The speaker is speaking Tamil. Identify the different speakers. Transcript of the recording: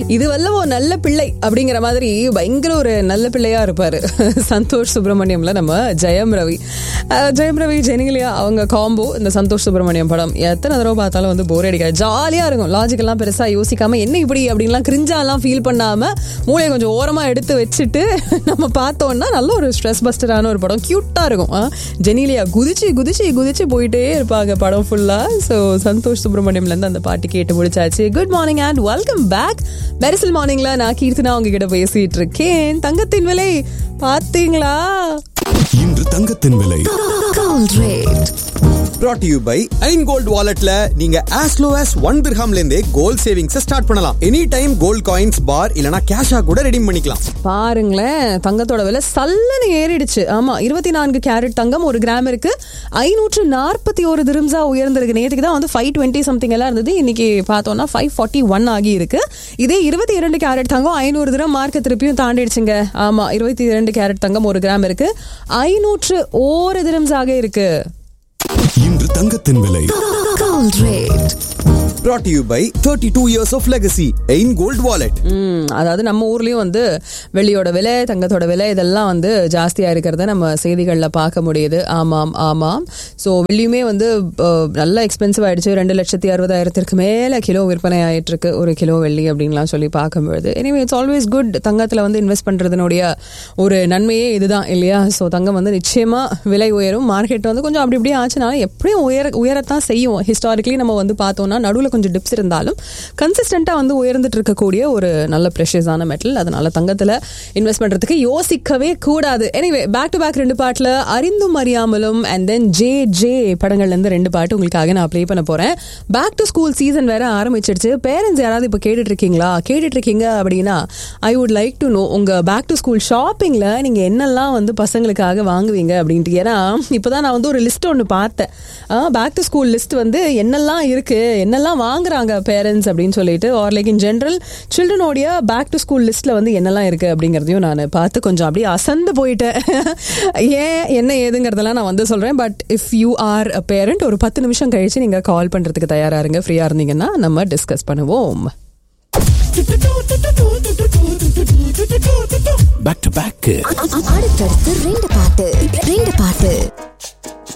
Speaker 1: இது வல்லவோ நல்ல பிள்ளை அப்படிங்கிற மாதிரி பயங்கர ஒரு நல்ல பிள்ளையா இருப்பாரு சந்தோஷ் சுப்பிரமணியம்ல நம்ம ஜெயம் ரவி அஹ், ஜெயம் ரவி ஜெனிலியா அவங்க காம்போ இந்த சந்தோஷ் சுப்பிரமணியம் படம் எத்தனை தடவை பார்த்தாலும் வந்து போர் அடிக்காது ஜாலியா இருக்கும் லாஜிக்கெல்லாம் பெருசா யோசிக்காம என்ன இப்படி அப்படின்லாம் கிரிஞ்சாலாம் ஃபீல் பண்ணாம மூளையை கொஞ்சம் ஓரமா எடுத்து வச்சுட்டு நம்ம பார்த்தோம்னா நல்ல ஒரு ஸ்ட்ரெஸ் பஸ்டரான ஒரு படம் கியூட்டா இருக்கும் ஆ, ஜெனிலியா குதிச்சு குதிச்சு குதிச்சு போயிட்டே இருப்பாங்க படம் ஃபுல்லா ஸோ சந்தோஷ் சுப்பிரமணியம்ல இருந்து அந்த பாட்டு கேட்டு முடிச்சாச்சு good morning and welcome back பெரிசல் மார்னிங்ல நான் கீர்த்தனா உங்ககிட்ட பேசிட்டு இருக்கேன் தங்கத்தின் விலை பாத்தீங்களா
Speaker 2: இன்று தங்கத்தின் விலை
Speaker 3: Gold rate.
Speaker 4: brought to you by Ain gold வாலெட்ல நீங்க as low as ஒன் திர்ஹாம்ல இருந்தே கோல்ட் சேவிங்ஸ் ஸ்டார்ட் பண்ணலாம் any time gold coins bar இல்லனா கேஷா கூட ரெடீம் பண்ணிக்கலாம்
Speaker 1: பாருங்களேன் தங்கத்தோட விலை சல்லன்னு ஏறிடுச்சு ஆமா இருபத்தி நான்கு கேரட் தங்கம் ஒரு கிராம் இருக்கு ஐநூற்று நாற்பத்தி ஒரு திரும்ஸா உயர்ந்திருக்கு நேற்றுக்கு தான் வந்து ஃபைவ் டுவெண்ட்டி சம்திங் எல்லாம் இருந்தது இன்னைக்கு பார்த்தோம்னா ஃபைவ் ஃபார்ட்டி ஒன் ஆகி இருக்கு இதே இருபத்தி இரண்டு கேரட் தங்கம் ஐநூறு திரம் மார்க்கெட் திருப்பியும் தாண்டிடுச்சுங்க ஆமா இருபத்தி இரண்டு கேரட் தங்கம் ஒரு கிராம் இருக்கு ஐநூற்று ஓரு திரம்ஸ் ஆக இருக்கு
Speaker 2: இன்று தங்கத்தின் விலை
Speaker 3: Gold rate.
Speaker 4: brought to you by 32 years of legacy Ain gold wallet
Speaker 1: ம், அதாவது நம்ம ஊர்லயும் வந்து வெள்ளியோட விலை தங்கத்தோட விலை இதெல்லாம் வந்து ஜாஸ்தியா இருக்கிறத நம்ம செய்திகளில் பார்க்க முடியுது ஆமாம் ஆமாம் ஸோ வெள்ளியுமே வந்து அஹ், நல்ல எக்ஸ்பென்சிவ் ஆயிடுச்சு ரெண்டு லட்சத்தி அறுபதாயிரத்திற்கு மேல கிலோ விற்பனை ஆயிட்டு இருக்கு ஒரு கிலோ வெள்ளி அப்படின்லாம் சொல்லி பார்க்கும்பொழுது எனிவே இட்ஸ் ஆல்வேஸ் குட் தங்கத்துல வந்து இன்வெஸ்ட் பண்றதுனுடைய ஒரு நன்மையே இதுதான் இல்லையா ஸோ தங்கம் வந்து நிச்சயமா விலை உயரும் மார்க்கெட் வந்து கொஞ்சம் அப்படி இப்படி ஆச்சுனாலும் எப்படியும் உயர உயரத்தான் செய்யும் ஹிஸ்டாரிக்கலி நம்ம வந்து பார்த்தோம்னா நடுவில் கொஞ்சம் டிப்ஸ் இருந்தாலும் கன்சிஸ்டண்ட்டாக வந்து உயர்ந்துட்டு இருக்கக்கூடிய ஒரு நல்ல ப்ரெஷியஸான மெட்டல் அதனால தங்கத்தில் இன்வெஸ்ட் பண்ணுறதுக்கு யோசிக்கவே கூடாது எனிவே பேக் டு பேக் ரெண்டு பாட்டில் Arindhum Ariyamalum and then J J படங்கள்லேருந்து ரெண்டு பாட்டு உங்களுக்காக நான் ப்ளே பண்ண போகிறேன் பேக் டு ஸ்கூல் சீசன் வேற ஆரம்பிச்சிடுச்சு பேரண்ட்ஸ் யாராவது இப்போ கேட்டுட்டு இருக்கீங்களா கேட்டுட்டு இருக்கீங்க அப்படின்னா I would like to know உங்கள் பேக் டு ஸ்கூல் ஷாப்பிங்கில் நீங்கள் என்னெல்லாம் வந்து பசங்களுக்காக வாங்குவீங்க அப்படின்ட்டு ஏன்னா இப்போ தான் நான் வந்து ஒரு லிஸ்ட் ஒன்று பார்த்தேன் பேக் டு ஸ்கூல் லிஸ்ட் வந்து என்னெல்லாம் இருக்கு என்னெல்லாம் வாங்குறாங்க பேரண்ட்ஸ் அப்படின்னு சொல்லிட்டு ஆர் லைக் இன் ஜென்ரல் சில்ட்ரனோடைய பேக் டு ஸ்கூல் லிஸ்ட்ல வந்து என்னெல்லாம் இருக்கு அப்படிங்கிறதையும் நான் பார்த்து கொஞ்சம் அப்படியே அசந்து போயிட்டேன் ஏன் என்ன ஏதுங்கிறதெல்லாம் நான் வந்து சொல்றேன் but if you are a parent ஒரு பத்து நிமிஷம் கழிச்சு நீங்க கால் பண்றதுக்கு தயாரா இருங்க ஃப்ரீயா இருந்தீங்கன்னா நம்ம டிஸ்கஸ் பண்ணுவோம்
Speaker 2: பேக் டு பேக்
Speaker 3: அடுத்தடுத்து ரெண்டு பாட்டு ரெண்டு பாட்டு